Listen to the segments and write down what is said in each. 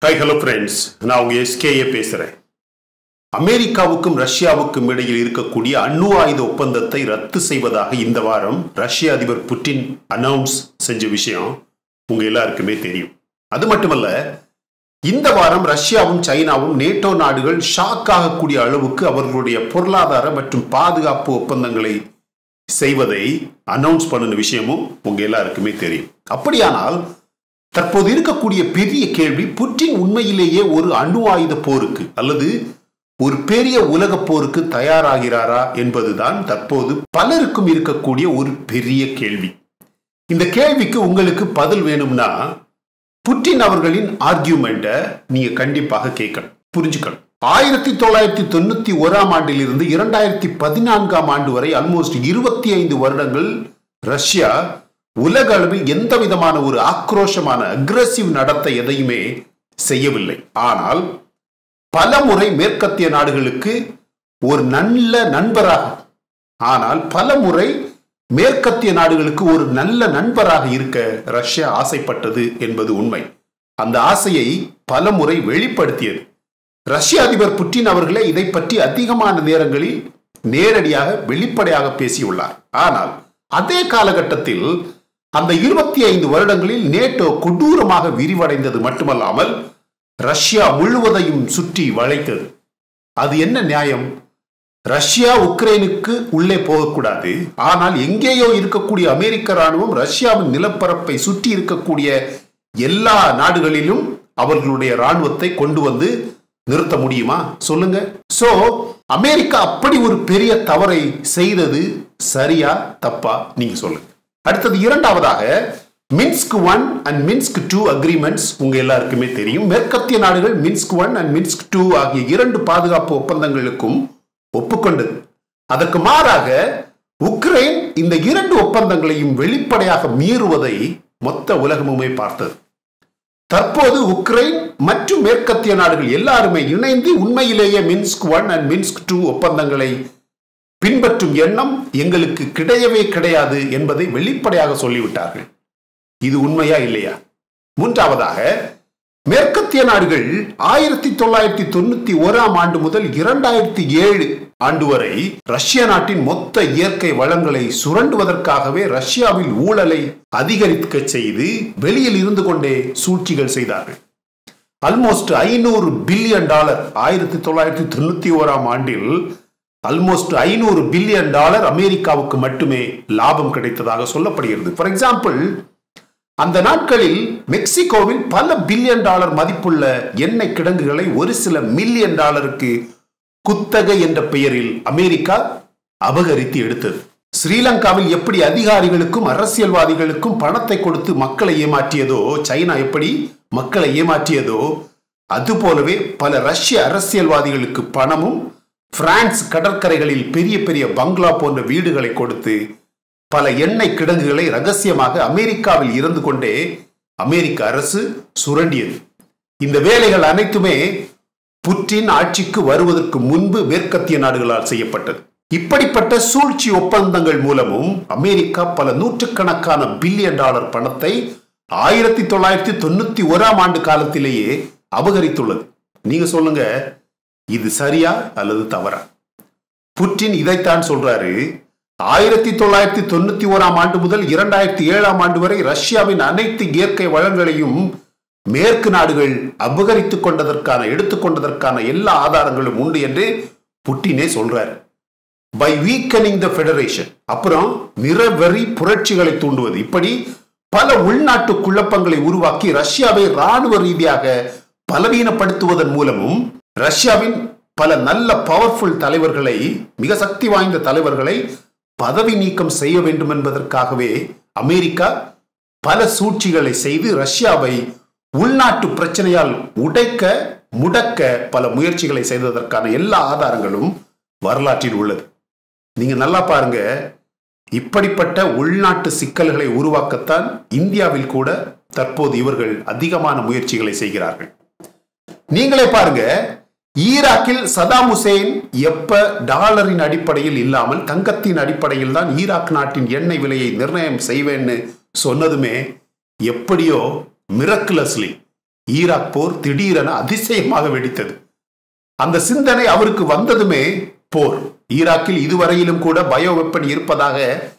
High hello friends நான் உங்க SKA பேசுறேன் அமெரிக்காவுக்கும் ரஷ்யாவுக்கும் இடையில் இருக்கக்கூடிய அணு ஆயுத ஒப்பந்தத்தை ரத்து செய்வதாக இந்த வாரம் ரஷ்ய அதிபர் புட்டின் அனௌன்ஸ் செஞ்ச விஷயம் உங்க எல்லாருக்குமே தெரியும் அது மட்டுமல்ல இந்த வாரம் ரஷ்யாவும் சைனாவும் நேட்டோ நாடுகள் ஷாக் ஆகக்கூடிய அளவுக்கு அவர்களுடைய பொருளாதார மற்றும் பாதுகாப்பு ஒப்பந்தங்களை செய்வதை அனௌன்ஸ் பண்ணின விஷயமும் உங்க எல்லாருக்குமே தெரியும் அப்படியானால் தற்போது இருக்கக்கூடிய பெரிய கேள்வி புட்டின் உண்மையிலேயே ஒரு அணு ஆயுத போருக்கு அல்லது ஒரு பெரிய உலக போருக்கு தயாராகிறாரா என்பதுதான் தற்போது பலருக்கும் இருக்கக்கூடிய ஒரு பெரிய கேள்வி இந்த கேள்விக்கு உங்களுக்கு பதில் வேணும்னா புட்டின் அவர்களின் ஆர்கியூமெண்ட்டை நீங்க கண்டிப்பாக கேட்கணும் புரிஞ்சுக்கணும் ஆயிரத்தி தொள்ளாயிரத்தி தொண்ணூத்தி ஓராம் ஆண்டிலிருந்து இரண்டாயிரத்தி பதினான்காம் ஆண்டு வரை ஆல்மோஸ்ட் இருபத்தி ஐந்து வருடங்கள் ரஷ்யா உலக அளவில் எந்த விதமான ஒரு ஆக்ரோஷமான அக்ரஸிவ் நடத்தை எதையுமே செய்யவில்லை ஆனால் பல முறை மேற்கத்திய நாடுகளுக்கு ஒரு நல்ல நண்பராக ஆனால் பல முறை மேற்கத்திய நாடுகளுக்கு ஒரு நல்ல நண்பராக இருக்க ரஷ்யா ஆசைப்பட்டது என்பது உண்மை அந்த ஆசையை பல முறை வெளிப்படுத்தியது ரஷ்ய அதிபர் புட்டின் அவர்களே இதை பற்றி அதிகமான நேரங்களில் நேரடியாக வெளிப்படையாக பேசியுள்ளார் ஆனால் அதே காலகட்டத்தில் அந்த இருபத்தி ஐந்து வருடங்களில் நேட்டோ கொடூரமாக விரிவடைந்தது மட்டுமல்லாமல் ரஷ்யா முழுவதையும் சுற்றி வளைத்தது அது என்ன நியாயம் ரஷ்யா உக்ரைனுக்கு உள்ளே போகக்கூடாது ஆனால் எங்கேயோ இருக்கக்கூடிய அமெரிக்க ராணுவம் ரஷ்யாவின் நிலப்பரப்பை சுற்றி இருக்கக்கூடிய எல்லா நாடுகளிலும் அவர்களுடைய ராணுவத்தை கொண்டு வந்து நிறுத்த முடியுமா சொல்லுங்க சோ அமெரிக்கா அப்படி ஒரு பெரிய தவறை செய்தது சரியா தப்பா நீங்க சொல்லுங்க அடுத்தது இரண்டாவதாக Minsk one and Minsk two agreements உங்க எல்லாருக்குமே தெரியும் மேற்கத்திய நாடுகள் Minsk one and Minsk two ஆகிய இரண்டு பாதுகாப்பு ஒப்பந்தங்களுக்கும் ஒப்புக்கொண்டது அதற்கு மாறாக உக்ரைன் இந்த இரண்டு ஒப்பந்தங்களையும் வெளிப்படையாக மீறுவதை மொத்த உலகமுமே பார்த்தது தற்போது உக்ரைன் மற்றும் மேற்கத்திய நாடுகள் எல்லாருமே இணைந்து உண்மையிலேயே Minsk one and Minsk two ஒப்பந்தங்களை பின்பற்றும் எண்ணம் எங்களுக்கு கிடையவே கிடையாது என்பதை வெளிப்படையாக சொல்லிவிட்டார்கள் இது உண்மையா இல்லையா மூன்றாவதாக மேற்கத்திய நாடுகள் ஆயிரத்தி தொள்ளாயிரத்தி தொண்ணூத்தி ஓராம் ஆண்டு முதல் இரண்டாயிரத்தி ஏழு ஆண்டு வரை ரஷ்ய நாட்டின் மொத்த இயற்கை வளங்களை சுரண்டுவதற்காகவே ரஷ்யாவில் ஊழலை அதிகரிக்க செய்து வெளியில் இருந்து கொண்டே சூழ்ச்சிகள் செய்தார்கள் அல்மோஸ்ட் ஐநூறு பில்லியன் டாலர் ஆயிரத்தி தொள்ளாயிரத்தி தொண்ணூத்தி ஓராம் ஆண்டில் அல்மோஸ்ட் ஐநூறு பில்லியன் டாலர் அமெரிக்காவுக்கு மட்டுமே லாபம் கிடைத்ததாக சொல்லப்படுகிறது ஃபார் எக்ஸாம்பிள் அந்த நாட்களில் மெக்சிகோவில் பல பில்லியன் டாலர் மதிப்புள்ள எண்ணெய் கிடங்குகளை ஒரு சில மில்லியன் டாலருக்கு குத்தகை என்ற பெயரில் அமெரிக்கா அபகரித்து எடுத்தது ஸ்ரீலங்காவில் எப்படி அதிகாரிகளுக்கும் அரசியல்வாதிகளுக்கும் பணத்தை கொடுத்து மக்களை ஏமாற்றியதோ சைனா எப்படி மக்களை ஏமாற்றியதோ அதுபோலவே பல ரஷ்ய அரசியல்வாதிகளுக்கு பணமும் பிரான்ஸ் கடற்கரைகளில் பெரிய பெரிய பங்களா போன்ற வீடுகளை கொடுத்து பல எண்ணெய் கிடங்குகளை ரகசியமாக அமெரிக்காவில் இருந்து கொண்டே அமெரிக்க அரசு சுரண்டியது இந்த வேலைகள் அனைத்துமே புட்டின் ஆட்சிக்கு வருவதற்கு முன்பு மேற்கத்திய நாடுகளால் செய்யப்பட்டது இப்படிப்பட்ட சூழ்ச்சி ஒப்பந்தங்கள் மூலமும் அமெரிக்கா பல நூற்றுக்கணக்கான பில்லியன் டாலர் பணத்தை ஆயிரத்தி தொள்ளாயிரத்தி தொண்ணூத்தி ஓராம் ஆண்டு காலத்திலேயே அபகரித்துள்ளது நீங்க சொல்லுங்க இது சரியா அல்லது தவறா புட்டின் இதைத்தான் சொல்றாரு ஆயிரத்தி தொள்ளாயிரத்தி தொண்ணூத்தி ஓராம் ஆண்டு முதல் இரண்டாயிரத்தி ஏழாம் ஆண்டு வரை ரஷ்யாவின் அனைத்து இயற்கை வளங்களையும் மேற்கு நாடுகள் அபகரித்துக் கொண்டதற்கான எடுத்துக்கொண்டதற்கான எல்லா ஆதாரங்களும் உண்டு என்று புட்டினே சொல்றாரு பை வீக்கனிங் த ஃபெடரேஷன் அப்புறம் நிறவெறி புரட்சிகளை தூண்டுவது இப்படி பல உள்நாட்டு குழப்பங்களை உருவாக்கி ரஷ்யாவை ராணுவ ரீதியாக பலவீனப்படுத்துவதன் மூலமும் ரஷ்யாவின் பல நல்ல பவர்ஃபுல் தலைவர்களை மிக சக்தி வாய்ந்த தலைவர்களை பதவி நீக்கம் செய்ய வேண்டும் என்பதற்காகவே அமெரிக்கா பல சூழ்ச்சிகளை செய்து ரஷ்யாவை உள்நாட்டு பிரச்சனையால் உடைக்க முடக்க பல முயற்சிகளை செய்ததற்கான எல்லா ஆதாரங்களும் வரலாற்றில் உள்ளது நீங்க நல்லா பாருங்க இப்படிப்பட்ட உள்நாட்டு சிக்கல்களை உருவாக்கத்தான் இந்தியாவில் கூட தற்போது இவர்கள் அதிகமான முயற்சிகளை செய்கிறார்கள் நீங்களே பாருங்க ஈராக்கில் சதாம் ஹுசேன் எப்ப டாலரின் அடிப்படையில் இல்லாமல் தங்கத்தின் அடிப்படையில் தான் ஈராக் நாட்டின் எண்ணெய் விலையை நிர்ணயம் செய்வேன்னு சொன்னதுமே எப்படியோ மிரக்குலஸ்லி ஈராக் போர் திடீரென அதிசயமாக வெடித்தது அந்த சிந்தனை அவருக்கு வந்ததுமே போர் ஈராக்கில் இதுவரையிலும் கூட பயோ வெப்பன் இருப்பதாக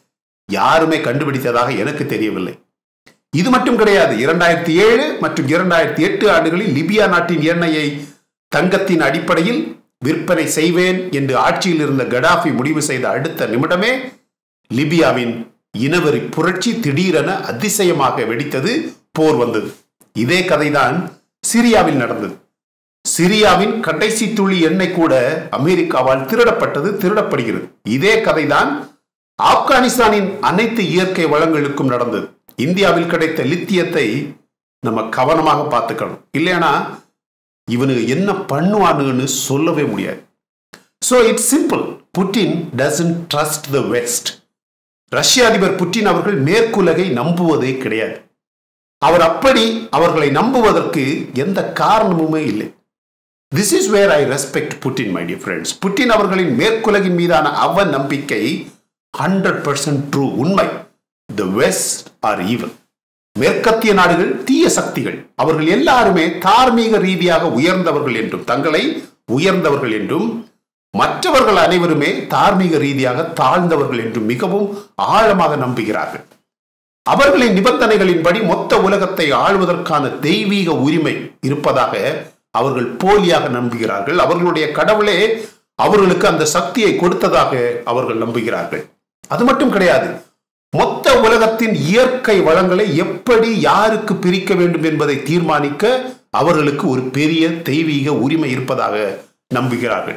யாருமே கண்டுபிடித்ததாக எனக்கு தெரியவில்லை இது மட்டும் கிடையாது இரண்டாயிரத்தி ஏழு மற்றும் இரண்டாயிரத்தி எட்டு ஆண்டுகளில் லிபியா நாட்டின் எண்ணெயை தங்கத்தின் அடிப்படையில் விற்பனை செய்வேன் என்று ஆட்சியில் இருந்த கடாஃபி முடிவு செய்த அடுத்த நிமிடமே லிபியாவின் இனவெறி புரட்சி திடீரென அதிசயமாக வெடித்தது போர் வந்தது இதே கதைதான் சிரியாவில் நடந்தது சிரியாவின் கடைசி துளி எண்ணெய் கூட அமெரிக்காவால் திருடப்பட்டது திருடப்படுகிறது இதே கதைதான் ஆப்கானிஸ்தானின் அனைத்து இயற்கை வளங்களுக்கும் நடந்தது இந்தியாவில் கிடைத்த லித்தியத்தை நம்ம கவனமாக பார்த்துக்கணும் இல்லையானா இவனுக்கு என்ன பண்ணுவானுன்னு சொல்லவே முடியாது so it's simple Putin doesn't trust the west ரஷ்ய அதிபர் புட்டின் அவர்கள் மேற்குலகை நம்புவதே கிடையாது அவர் அப்படி அவர்களை நம்புவதற்கு எந்த காரணமுமே இல்லை this is where I respect Putin my dear friends Putin அவர்களின் மேற்குலகின் மீதான அவ நம்பிக்கை ஹண்ட்ரட் பர்சன்ட் ட்ரூ உண்மை த வெஸ்ட் ஆர் ஈவன் மேற்கத்திய நாடுகள் தீய சக்திகள் அவர்கள் எல்லாருமே தார்மீக ரீதியாக உயர்ந்தவர்கள் என்றும் தங்களை உயர்ந்தவர்கள் என்றும் மற்றவர்கள் அனைவருமே தார்மீக ரீதியாக தாழ்ந்தவர்கள் என்றும் மிகவும் ஆழமாக நம்புகிறார்கள் அவர்களின் நிபந்தனைகளின்படி மொத்த உலகத்தை ஆள்வதற்கான தெய்வீக உரிமை இருப்பதாக அவர்கள் போலியாக நம்புகிறார்கள் அவர்களுடைய கடவுளே அவர்களுக்கு அந்த சக்தியை கொடுத்ததாக அவர்கள் நம்புகிறார்கள் அது மட்டும் கிடையாது மொத்த உலகத்தின் இயற்கை வளங்களை எப்படி யாருக்கு பிரிக்க வேண்டும் என்பதை தீர்மானிக்க அவர்களுக்கு ஒரு பெரிய தெய்வீக உரிமை இருப்பதாக நம்புகிறார்கள்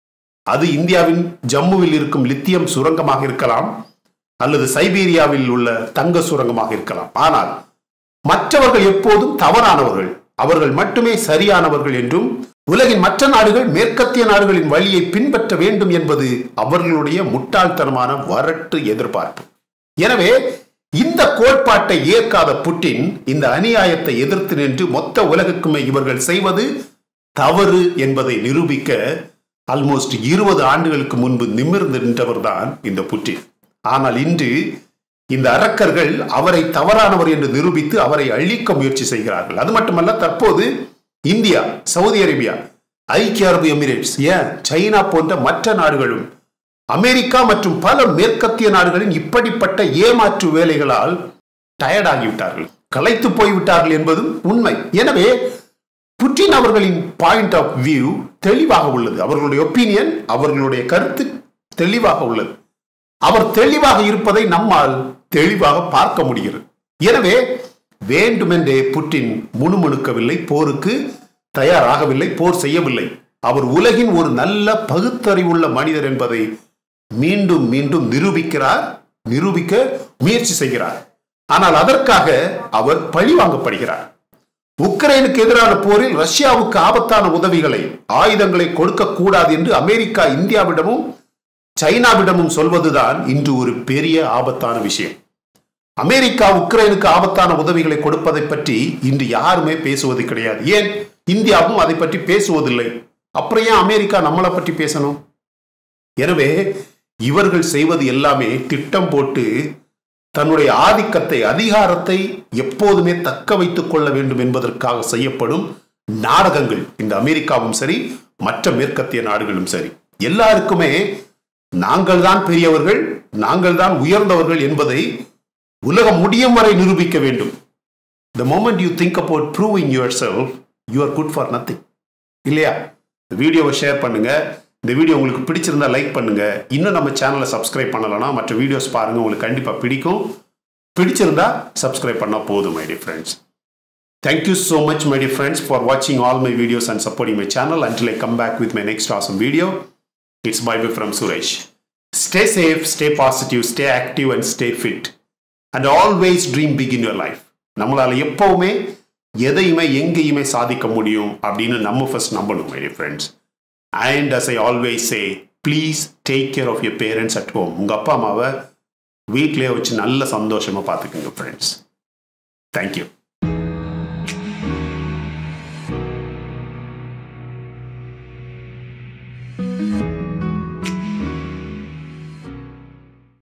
அது இந்தியாவின் ஜம்முவில் இருக்கும் லித்தியம் சுரங்கமாக இருக்கலாம் அல்லது சைபீரியாவில் உள்ள தங்க சுரங்கமாக இருக்கலாம் ஆனால் மற்றவர்கள் எப்போதும் தவறானவர்கள் அவர்கள் மட்டுமே சரியானவர்கள் என்றும் உலகின் மற்ற நாடுகள் மேற்கத்திய நாடுகளின் வழியை பின்பற்ற வேண்டும் என்பது அவர்களுடைய முட்டாள்தனமான வரட்டு எதிர்பார்ப்பு எனவே இந்த கோட்பாட்டை ஏற்காத புட்டின் இந்த அநியாயத்தை எதிர்த்து நின்று மொத்த உலகுக்குமே இவர்கள் செய்வது தவறு என்பதை நிரூபிக்க ஆல்மோஸ்ட் இருபது ஆண்டுகளுக்கு முன்பு நிமிர்ந்து நின்றவர்தான் இந்த புட்டின் ஆனால் இன்று இந்த அரக்கர்கள் அவரை தவறானவர் என்று நிரூபித்து அவரை அழிக்க முயற்சி செய்கிறார்கள் அது மட்டுமல்ல தற்போது இந்தியா சவுதி அரேபியா ஐக்கிய அரபு எமிரேட்ஸ் ஏன் சைனா போன்ற மற்ற நாடுகளும் அமெரிக்கா மற்றும் பல மேற்கத்திய நாடுகளின் இப்படிப்பட்ட ஏமாற்று வேலைகளால் டயர்ட் ஆகிவிட்டார்கள் களைத்து போய்விட்டார்கள் என்பதும் உண்மை எனவே புட்டின் அவர்களின் பாயிண்ட் ஆஃப் வியூ தெளிவாக உள்ளது அவர்களுடைய ஒப்பீனியன் அவர்களுடைய கருத்து தெளிவாக உள்ளது அவர் தெளிவாக இருப்பதை நம்மால் தெளிவாக பார்க்க முடிகிறது எனவே வேண்டுமென்றே புட்டின் முணுமுணுக்கவில்லை போருக்கு தயாராகவில்லை போர் செய்யவில்லை அவர் உலகின் ஒரு நல்ல பகுத்தறிவுள்ள மனிதர் என்பதை மீண்டும் மீண்டும் நிரூபிக்கிறார் நிரூபிக்க முயற்சி செய்கிறார் ஆனால் அதற்காக அவர் பழிவாங்கப்படுகிறார் உக்ரைனுக்கு எதிரான போரில் ரஷ்யாவுக்கு ஆபத்தான உதவிகளை ஆயுதங்களை கொடுக்க கூடாது என்று அமெரிக்கா இந்தியாவிடமும் சைனாவிடமும் சொல்வதுதான் இன்று ஒரு பெரிய ஆபத்தான விஷயம் அமெரிக்கா உக்ரைனுக்கு ஆபத்தான உதவிகளை கொடுப்பதை பற்றி இன்று யாருமே பேசுவது கிடையாது ஏன் இந்தியாவும் அதை பற்றி பேசுவதில்லை அப்புறம் ஏன் அமெரிக்கா நம்மளை பற்றி பேசணும் எனவே இவர்கள் செய்வது எல்லாமே திட்டம் போட்டு தன்னுடைய ஆதிக்கத்தை அதிகாரத்தை எப்போதுமே தக்க வைத்துக் கொள்ள வேண்டும் என்பதற்காக செய்யப்படும் நாடகங்கள் இந்த அமெரிக்காவும் சரி மற்ற மேற்கத்திய நாடுகளும் சரி எல்லாருக்குமே நாங்கள் தான் பெரியவர்கள் நாங்கள் தான் உயர்ந்தவர்கள் என்பதை உலகம் முடியும் வரை நிரூபிக்க வேண்டும் the moment you think about proving yourself you are good for nothing இல்லையா இந்த வீடியோவை ஷேர் பண்ணுங்க இந்த வீடியோ உங்களுக்கு பிடிச்சிருந்தா லைக் பண்ணுங்க இன்னும் நம்ம சேனலை சப்ஸ்கிரைப் பண்ணலைன்னா மற்ற வீடியோஸ் பாருங்க உங்களுக்கு கண்டிப்பாக பிடிக்கும் பிடிச்சிருந்தா சப்ஸ்கிரைப் பண்ணால் போதும் my dear friends Thank you so much, my dear friends, for watching all my videos and supporting my channel. Until I come back with my next awesome video, it's bye bye from Suresh. Stay safe, stay positive, stay active, and stay fit. And always dream big in your life. நம்மளால எப்பவுமே எதையுமே எங்கேயுமே சாதிக்க முடியும் அப்படின்னு நம்ம first நம்பணும் my dear friends and as I always say please take care of your parents at home உங்கள் அப்பா அம்மாவை வீட்டிலே வச்சு நல்ல சந்தோஷமாக பார்த்துக்குங்க ஃப்ரெண்ட்ஸ் தேங்க்யூ